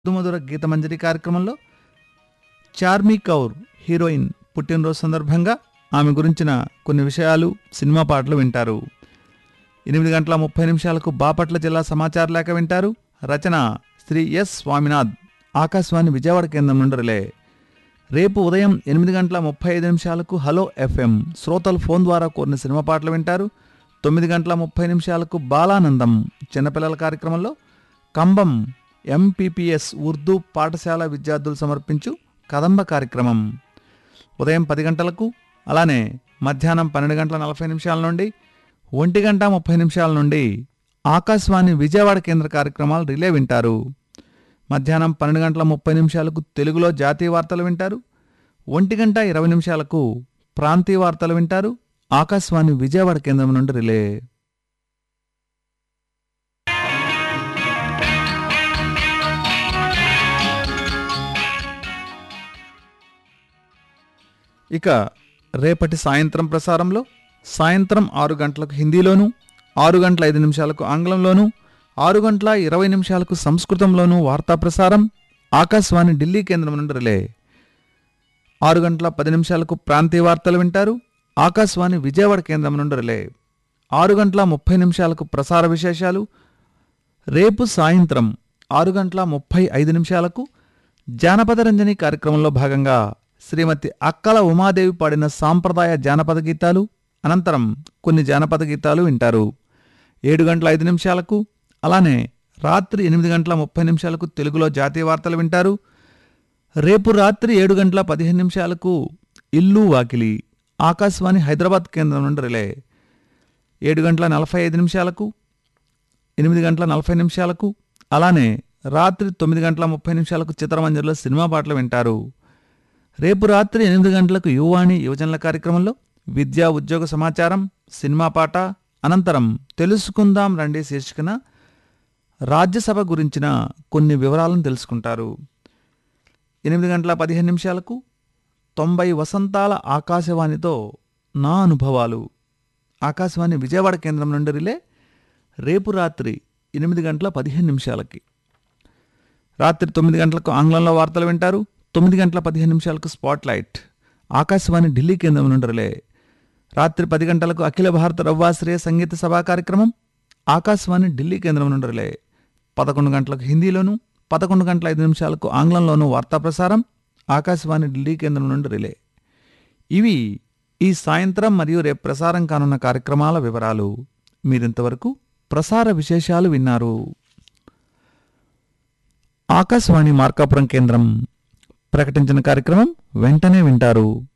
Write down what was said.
మధుమధుర గీతమంజరి కార్యక్రమంలో చార్మీ కౌర్ హీరోయిన్ పుట్టినరోజు సందర్భంగా ఆమె గురించిన కొన్ని విషయాలు సినిమా పాటలు వింటారు ఎనిమిది గంటల ముప్పై నిమిషాలకు బాపట్ల జిల్లా సమాచార లేఖ వింటారు రచన శ్రీ ఎస్ స్వామినాథ్ ఆకాశవాణి విజయవాడ కేంద్రం నుండి రిలే రేపు ఉదయం ఎనిమిది గంటల ముప్పై ఐదు నిమిషాలకు హలో ఎఫ్ఎం శ్రోతలు ఫోన్ ద్వారా కోరిన సినిమా పాటలు వింటారు తొమ్మిది గంటల ముప్పై నిమిషాలకు బాలానందం చిన్నపిల్లల కార్యక్రమంలో కంబం ఎంపీపీఎస్ ఉర్దూ పాఠశాల విద్యార్థులు సమర్పించు కదంబ కార్యక్రమం ఉదయం పది గంటలకు అలానే మధ్యాహ్నం పన్నెండు గంటల నలభై నిమిషాల నుండి ఒంటి గంట ముప్పై నిమిషాల నుండి ఆకాశవాణి విజయవాడ కేంద్ర కార్యక్రమాలు రిలే వింటారు మధ్యాహ్నం పన్నెండు గంటల ముప్పై నిమిషాలకు తెలుగులో జాతీయ వార్తలు వింటారు ఒంటి గంట ఇరవై నిమిషాలకు ప్రాంతీయ వార్తలు వింటారు ఆకాశవాణి విజయవాడ కేంద్రం నుండి రిలే ఇక రేపటి సాయంత్రం ప్రసారంలో సాయంత్రం ఆరు గంటలకు హిందీలోను ఆరు గంటల ఐదు నిమిషాలకు ఆంగ్లంలోను ఆరు గంటల ఇరవై నిమిషాలకు సంస్కృతంలోను వార్తా ప్రసారం ఆకాశవాణి ఢిల్లీ కేంద్రం నుండి రిలే ఆరు గంటల పది నిమిషాలకు ప్రాంతీయ వార్తలు వింటారు ఆకాశవాణి విజయవాడ కేంద్రం నుండి రిలే ఆరు గంటల ముప్పై నిమిషాలకు ప్రసార విశేషాలు రేపు సాయంత్రం ఆరు గంటల ముప్పై ఐదు నిమిషాలకు జానపద రంజని కార్యక్రమంలో భాగంగా శ్రీమతి అక్కల ఉమాదేవి పాడిన సాంప్రదాయ జానపద గీతాలు అనంతరం కొన్ని జానపద గీతాలు వింటారు ఏడు గంటల ఐదు నిమిషాలకు అలానే రాత్రి ఎనిమిది గంటల ముప్పై నిమిషాలకు తెలుగులో జాతీయ వార్తలు వింటారు రేపు రాత్రి ఏడు గంటల పదిహేను నిమిషాలకు ఇల్లు వాకిలి ఆకాశవాణి హైదరాబాద్ కేంద్రం నుండి రిలే ఏడు గంటల నలభై ఐదు నిమిషాలకు ఎనిమిది గంటల నలభై నిమిషాలకు అలానే రాత్రి తొమ్మిది గంటల ముప్పై నిమిషాలకు చిత్రమంజరిలో సినిమా పాటలు వింటారు రేపు రాత్రి ఎనిమిది గంటలకు యువాణి యువజనుల కార్యక్రమంలో విద్యా ఉద్యోగ సమాచారం సినిమా పాట అనంతరం తెలుసుకుందాం రండి శీర్షికన రాజ్యసభ గురించిన కొన్ని వివరాలను తెలుసుకుంటారు ఎనిమిది గంటల పదిహేను నిమిషాలకు తొంభై వసంతాల ఆకాశవాణితో నా అనుభవాలు ఆకాశవాణి విజయవాడ కేంద్రం నుండి రిలే రేపు రాత్రి ఎనిమిది గంటల పదిహేను నిమిషాలకి రాత్రి తొమ్మిది గంటలకు ఆంగ్లంలో వార్తలు వింటారు తొమ్మిది గంటల పదిహేను నిమిషాలకు స్పాట్ లైట్ ఆకాశవాణి ఢిల్లీ కేంద్రం నుండి రిలే రాత్రి పది గంటలకు అఖిల భారత రవ్వాశ్రయ సంగీత సభా కార్యక్రమం ఆకాశవాణి ఢిల్లీ కేంద్రం నుండి రిలే పదకొండు గంటలకు హిందీలోను పదకొండు గంటల ఐదు నిమిషాలకు ఆంగ్లంలోనూ వార్తా ప్రసారం ఆకాశవాణి ఢిల్లీ కేంద్రం నుండి రిలే ఇవి ఈ సాయంత్రం మరియు రేపు ప్రసారం కానున్న కార్యక్రమాల వివరాలు మీరింతవరకు ప్రసార విశేషాలు విన్నారు ఆకాశవాణి మార్కాపురం కేంద్రం ప్రకటించిన కార్యక్రమం వెంటనే వింటారు